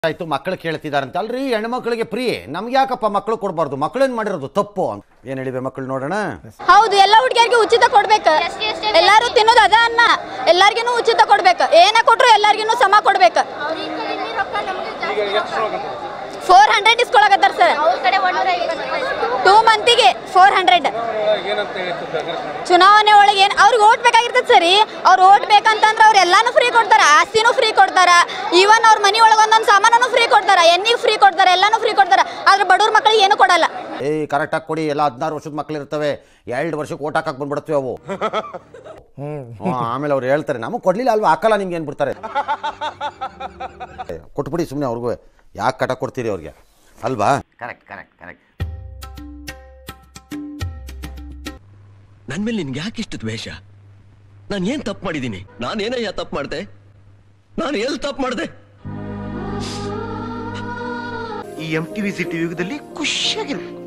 ಆಯ್ತು ಮಕ್ಕಳು ಕೇಳ್ತಿದಾರಂತೆ ಅಲ್ರಿ ಹೆಣ್ಮಕ್ಳಿಗೆ ಫ್ರೀ ನಮ್ಗೆ ಯಾಕಪ್ಪ ಮಕ್ಕಳು ಕೊಡಬಾರ್ದು ಮಕ್ಕಳೇನ್ ಮಾಡಿರೋದು ತಪ್ಪು ಅಂತ ಏನ್ ಹೇಳಿವೆ ಮಕ್ಕಳು ನೋಡೋಣ ಹೌದು ಎಲ್ಲ ಹುಡುಗಿಯರಿಗೆ ಉಚಿತ ಕೊಡ್ಬೇಕು ಎಲ್ಲಾರು ತಿನ್ನೋದು ಅದ ಅನ್ನ ಎಲ್ಲಾರ್ಗಿನೂ ಉಚಿತ ಕೊಡ್ಬೇಕು ಏನೇ ಕೊಟ್ರು ಎಲ್ಲಾರ್ಗಿನೂ ಸಮ ಕೊಡ್ಬೇಕು ಫೋರ್ ಹಂಡ್ರೆಡ್ ಇಸ್ಕೊಳಕತ್ತಾರ ಸರ್ ಟೂ ಮಂತಿಗೆ ಫೋರ್ ಹಂಡ್ರೆಡ್ ಚುನಾವಣೆ ಒಳಗೆ ಏನು ಅವ್ರಿಗೆ ಓಟ್ ಬೇಕಾಗಿರ್ತದೆ ಸರಿ ಅವ್ರು ಓಟ್ ಬೇಕಂತಂದ್ರೆ ಅವ್ರು ಎಲ್ಲಾನು ಫ್ರೀ ಕೊಡ್ತಾರ ಆಸ್ತಿನೂ ಫ್ರೀ ಕೊಡ್ತಾರ ಈವನ್ ಅವ್ರ ಮನೆ ಒಳಗೆ ಒಂದೊಂದು ಸಾಮಾನು ಫ್ರೀ ಕೊಡ್ತಾರ ಎಣ್ಣಿಗೆ ಫ್ರೀ ಕೊಡ್ತಾರ ಎಲ್ಲಾನು ಫ್ರೀ ಕೊಡ್ತಾರ ಆದ್ರೆ ಬಡವ್ರ ಮಕ್ಕಳಿಗೆ ಏನು ಕೊಡಲ್ಲ ಏಯ್ ಕರೆಕ್ಟಾಗಿ ಕೊಡಿ ಎಲ್ಲ ಹದಿನಾರು ವರ್ಷದ ಮಕ್ಳು ಇರ್ತವೆ ಎರಡು ವರ್ಷಕ್ಕೆ ಓಟ್ ಹಾಕಕ್ ಬಂದ್ಬಿಡ್ತವೆ ಅವು ಹ್ಮ್, ಆಮೇಲೆ ಅವ್ರು ಹೇಳ್ತಾರೆ ನಮಗೆ ಕೊಡ್ಲಿಲ್ಲ ಅಲ್ವಾ ಹಾಕಲ್ಲ ನಿಮ್ಗೆ ಏನ್ ಬಿಡ್ತಾರೆ ಏ, ಕೊಟ್ಬಿಡಿ ಸುಮ್ಮನೆ ಅವ್ರಿಗೂ ಯಾಕೆ ಕಟ ಕೊಡ್ತೀರಿ ಅವ್ರಿಗೆ ಅಲ್ವಾ ಕರೆಕ್ಟ್ ಕರೆಕ್ಟ್ ಕರೆಕ್ಟ್ ನನ್ ಮೇಲೆ ನಿನ್ಗೆ ಯಾಕೆ ಇಷ್ಟು ದ್ವೇಷ ನಾನು ಏನ್ ತಪ್ಪು ಮಾಡಿದ್ದೀನಿ ನಾನೇನಯ್ಯ ತಪ್ಪು ಮಾಡ್ದೆ ನಾನು ಎಲ್ಲಿ ತಪ್ಪು ಮಾಡ್ದೆ ಈ ಎಂ ಟಿ ವಿ ಸಿಟಿ ಯುಗದಲ್ಲಿ ಖುಷಿಯಾಗಿರ್ಬೇಕು